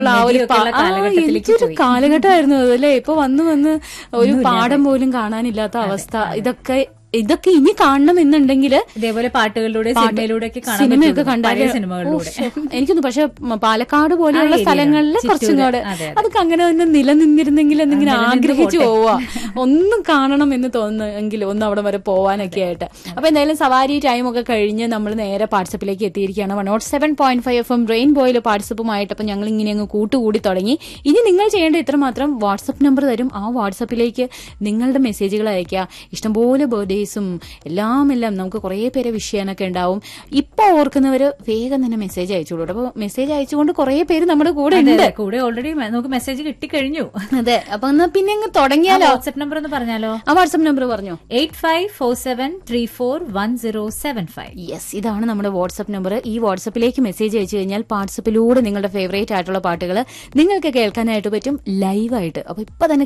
ആ ഒരു നദിയൊക്കെ ഉള്ള പാ- ആ, കാലഘട്ടത്തിലേക്ക് എന്തൊരു പോയി. കാലഘട്ടമായിരുന്നു അത് അല്ലേ ഇപ്പൊ വന്ന് വന്ന് ഒരു പാടം പോലും കാണാനില്ലാത്ത അവസ്ഥ ഇതൊക്കെ ഇതൊക്കെ ഇനി കാണണം എന്നുണ്ടെങ്കിൽ ഇതേപോലെ പാട്ടുകളിലൂടെ സിനിമയിലൂടെ ഒക്കെ കാണാൻ സിനിമയൊക്കെ പറ്റുള്ളൂ. കണ്ടാല് പഴയ സിനിമകളിലൂടെ എനിക്കൊന്നും പക്ഷെ മ- പാലക്കാട് പോലെയുള്ള ആ area, സ്ഥലങ്ങളിൽ ചിറ്റൂര്, കുറച്ചും കൂടെ അതെ, അതെ. അതൊക്കെ അങ്ങനെ തന്നെ നിലനിന്നിരുന്നെങ്കിൽ എന്നിങ്ങനെ നിലനിന്ന് ആഗ്രഹിച്ചു പോട്ടെ. പോവാ ഒന്നും കാണണം എന്ന് തോന്നുന്നെങ്കിൽ ഒന്ന് അവിടെ വരെ പോവാനൊക്കെ ആയിട്ട് അപ്പൊ എന്തായാലും സവാരി ടൈം ഒക്കെ കഴിഞ്ഞ് നമ്മൾ നേരെ വാട്സപ്പിലേക്ക് എത്തിയിരിക്കുകയാണ് one naught seven point five F M റെയിൻബോയിൽ വാട്സപ്പുമായിട്ട് അപ്പൊ ഞങ്ങൾ ഇങ്ങനെ അങ്ങ് കൂട്ടുകൂടി തുടങ്ങി ഇനി നിങ്ങൾ ചെയ്യേണ്ട ഇത്ര മാത്രം വാട്സപ്പ് നമ്പർ തരും ആ വാട്സപ്പിലേക്ക് നിങ്ങളുടെ മെസ്സേജുകൾ അയക്കുക ഇഷ്ടംപോലെ ബർത്ത്ഡേസും എല്ലാം എല്ലാം നമുക്ക് കുറേ പേരെ വിഷ് ചെയ്യാനൊക്കെ ഉണ്ടാവും ഇപ്പൊ ഓർക്കുന്നവര് വേഗം തന്നെ മെസ്സേജ് അയച്ചോളൂ അപ്പൊ മെസ്സേജ് അയച്ചുകൊണ്ട് കുറേ പേര് നമ്മുടെ കൂടെ അതെ, ഉണ്ട് അതെ. കൂടെ ഓൾറെഡി നമുക്ക് മെസ്സേജ് കിട്ടിക്കഴിഞ്ഞു അതെ അപ്പൊ എന്നാ പിന്നെ അങ്ങ് തുടങ്ങിയാലോ വാട്സ്ആപ്പ് നമ്പർ ഒന്ന് പറഞ്ഞാലോ ആ വാട്സപ്പ് നമ്പർ പറഞ്ഞോ eight five four seven three four one zero seven five yes ഇതാണ് നമ്മുടെ വാട്സപ്പ് നമ്പർ ഈ വാട്സപ്പിലേക്ക് മെസ്സേജ് അയച്ചു കഴിഞ്ഞാൽ വാട്സപ്പിലൂടെ നിങ്ങളുടെ ഫേവറേറ്റ് ആയിട്ടുള്ള പാട്ടുകൾ നിങ്ങൾക്ക് കേൾക്കാനായിട്ട് പറ്റും ലൈവായിട്ട് അപ്പൊ ഇപ്പൊ തന്നെ